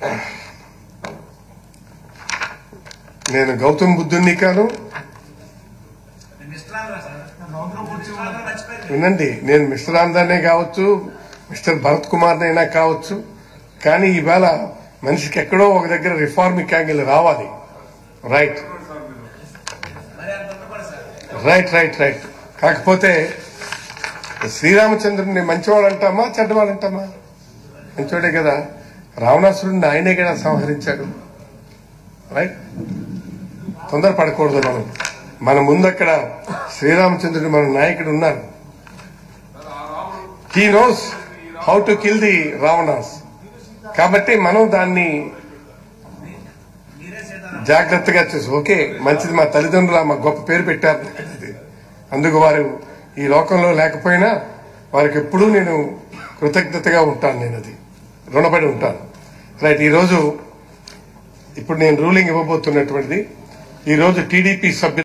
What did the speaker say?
నేను గౌతమ్ బుద్ధుణ్ణి కాను mister Andhra sir mister Andhra మర్చిపోయింది వినండి నేను మిస్టర్ ఆంధ్రనే కావచ్చు మిస్టర్ భరత్ కుమార్ అయినా కావచ్చు కానీ ఈవేళ మనిషికి ఎక్కడో ఒక దగ్గర రిఫార్మిక్ యాంగిల్ రావాలి రైట్ మరి అంత ఉండకూడదు సార్ రైట్ రైట్ రైట్ కాకపోతే శ్రీరామచంద్రుడిని మంచివాడు అంటామా చెడ్డవాడు అంటామా మంచివాడే కదా రావణాసురుడిని ఆయనే కదా సంహరించాడు రైట్ తొందరపడకూడదు మనం మన ముందు అక్కడ శ్రీరామచంద్రుడు మన నాయకుడు ఉన్నారు he knows how to kill the Ravanas కాబట్టి మనం దాన్ని మీరే సీతారాం జాగ్రత్తగా చూసి ఓకే మంచిది మా తల్లిదండ్రులు మా గొప్ప పేరు పెట్టారు నాకు ఇది. అందుకు వారు ఈ లోకంలో లేకపోయినా వారికి ఎప్పుడూ నేను కృతజ్ఞతగా ఉంటాను నేను అది రుణపడి ఉంటాను రైట్ ఈరోజు ఇప్పుడు నేను రూలింగ్ ఇవ్వబోతున్నటువంటిది ఈరోజు టీడీపీ సభ్యులు